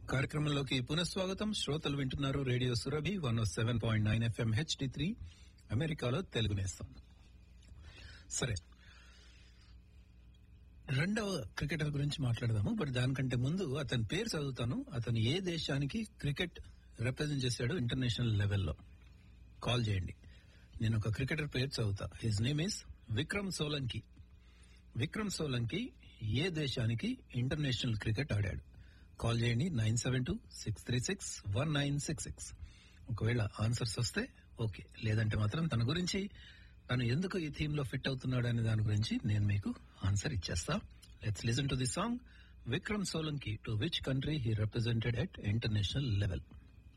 కార్యక్రమంలోకి పునఃస్వాగతం శ్రోతలు వింటున్నారు radio Surabhi one seven point nine FM HD three అమెరికాలో తెలుగు నేస్తాం సరే రెండవ క్రికెటర్ గురించి మాట్లాడదాము బట్ దానికంటే ముందు అతని పేరు చదువుతాను అతను ఏ దేశానికి క్రికెట్ రిప్రజెంట్ చేశాడు ఇంటర్నేషనల్ లెవెల్లో కాల్ చేయండి నేను ఒక క్రికెటర్ పేరు చదువుతా his name is Vikram Solanki Vikram Solanki ఏ దేశానికి ఇంటర్నేషనల్ క్రికెట్ ఆడాడు కాల్ చేయండి nine seven two six three six one nine six six ఒకవేళ ఆన్సర్స్ వస్తే ఓకే లేదంటే మాత్రం తన గురించి తను ఎందుకు ఈ థీమ్ లో ఫిట్ అవుతున్నాడు అనే దాని గురించి నేను మీకు ఆన్సర్ ఇచ్చేస్తా let's listen to the song Vikram Solanki to which country he represented at international level